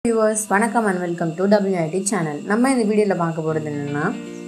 viewers வணக்கம் and welcome to WID channel நம்ம இந்த வீடியோவில் பார்க்க போகிறது என்னென்னா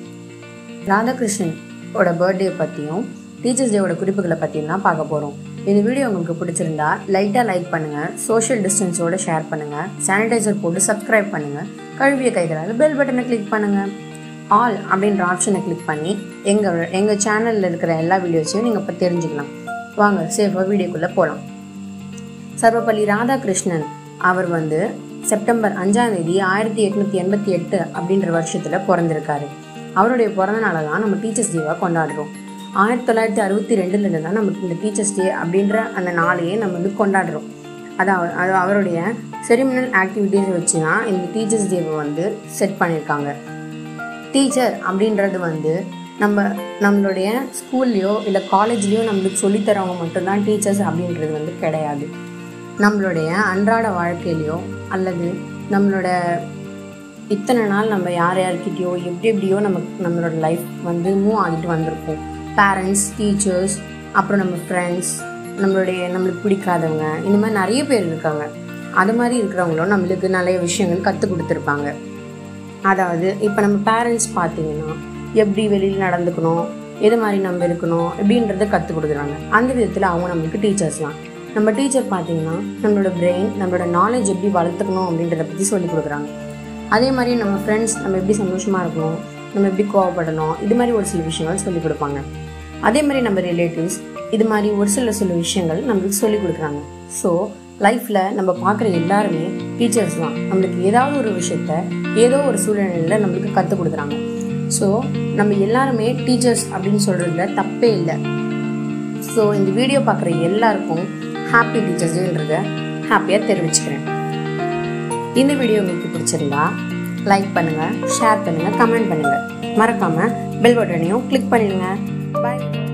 ராதாகிருஷ்ணனோட பர்த்டே பற்றியும் டீச்சர்ஸ் டேவோட குறிப்புகளை பற்றியும் தான் பார்க்க போகிறோம் இந்த வீடியோ உங்களுக்கு பிடிச்சிருந்தா லைட்டாக லைக் பண்ணுங்கள் சோஷியல் டிஸ்டன்ஸோட ஷேர் பண்ணுங்கள் சானிடைசர் போட்டு சப்ஸ்கிரைப் பண்ணுங்கள் கழுவிய கைகளால் பெல் பட்டனை கிளிக் பண்ணுங்கள் ஆல் அப்படின்ற ஆப்ஷனை கிளிக் பண்ணி எங்கள் எங்கள் சேனலில் இருக்கிற எல்லா வீடியோஸையும் நீங்கள் இப்போ தெரிஞ்சுக்கலாம் வாங்க சேஃபாக வீடியோக்குள்ளே போகலாம் சர்வப்பள்ளி ராதாகிருஷ்ணன் அவர் வந்து செப்டம்பர் அஞ்சாம் தேதி ஆயிரத்தி எட்நூத்தி எண்பத்தி எட்டு அப்படின்ற வருஷத்துல பிறந்திருக்காரு அவருடைய பிறந்த நாளை தான் நம்ம டீச்சர்ஸ் டேவாக கொண்டாடுறோம் ஆயிரத்தி தொள்ளாயிரத்தி அறுபத்தி ரெண்டுல இருந்து தான் நமக்கு இந்த டீச்சர்ஸ் டே அப்படின்ற அந்த நாளையே நம்ம வந்து கொண்டாடுறோம் அதாவது அது அவருடைய செரிமினல் ஆக்டிவிட்டீஸை வச்சு தான் இந்த டீச்சர்ஸ் டேவை வந்து செட் பண்ணியிருக்காங்க டீச்சர் அப்படின்றது வந்து நம்ம நம்மளுடைய ஸ்கூல்லையோ இல்லை காலேஜ்லேயோ நம்மளுக்கு சொல்லித்தரவங்க மட்டும்தான் டீச்சர்ஸ் அப்படின்றது வந்து கிடையாது நம்மளுடைய அன்றாட வாழ்க்கையிலையோ அல்லது நம்மளோட இத்தனை நாள் நம்ம யார் யார்கிட்டயோ எப்படி எப்படியோ நமக்கு நம்மளோட லைஃப் வந்து மூவ் ஆகிட்டு வந்திருப்போம் பேரண்ட்ஸ் டீச்சர்ஸ் அப்புறம் நம்ம ஃப்ரெண்ட்ஸ் நம்மளுடைய நம்மளுக்கு பிடிக்காதவங்க இந்த மாதிரி நிறைய பேர் இருக்காங்க அது மாதிரி இருக்கிறவங்களும் நம்மளுக்கு நிறைய விஷயங்கள் கற்றுக் கொடுத்துருப்பாங்க அதாவது இப்போ நம்ம பேரண்ட்ஸ் பார்த்தீங்கன்னா எப்படி வெளியில் நடந்துக்கணும் எது மாதிரி நம்ம இருக்கணும் எப்படின்றத கற்றுக் கொடுக்குறாங்க அந்த விதத்தில் அவங்க நம்மளுக்கு டீச்சர்ஸ் தான் நம்ம டீச்சர் பார்த்தீங்கன்னா நம்மளோட பிரெயின் நம்மளோட நாலேஜ் எப்படி வளர்த்துக்கணும் அப்படின்றத பற்றி சொல்லி கொடுக்குறாங்க அதே மாதிரி நம்ம ஃப்ரெண்ட்ஸ் நம்ம எப்படி சந்தோஷமாக இருக்கணும் நம்ம எப்படி கோவப்படணும் இது மாதிரி ஒரு சில விஷயங்கள் சொல்லிக் கொடுப்பாங்க அதே மாதிரி நம்ம ரிலேட்டிவ்ஸ் இது மாதிரி ஒரு சில சில விஷயங்கள் நம்மளுக்கு சொல்லிக் கொடுக்குறாங்க ஸோ லைஃப்பில் நம்ம பார்க்குற எல்லாருமே டீச்சர்ஸ் தான் நம்மளுக்கு ஏதாவது ஒரு விஷயத்த ஏதோ ஒரு சூழ்நிலையில் நம்மளுக்கு கற்றுக் கொடுக்குறாங்க ஸோ நம்ம எல்லாருமே டீச்சர்ஸ் அப்படின்னு சொல்கிறதுல தப்பே இல்லை ஸோ இந்த வீடியோ பார்க்குற எல்லாருக்கும் ஹாப்பி டீச்சர்ஸ் டேன்றத ஹாப்பியாக தெரிவிச்சுக்கிறேன் இந்த வீடியோ உங்களுக்கு பிடிச்சிருந்தா லைக் பண்ணுங்கள் ஷேர் பண்ணுங்கள் கமெண்ட் பண்ணுங்கள் மறக்காமல் பெல் பட்டனையும் கிளிக் பண்ணிடுங்க பாய்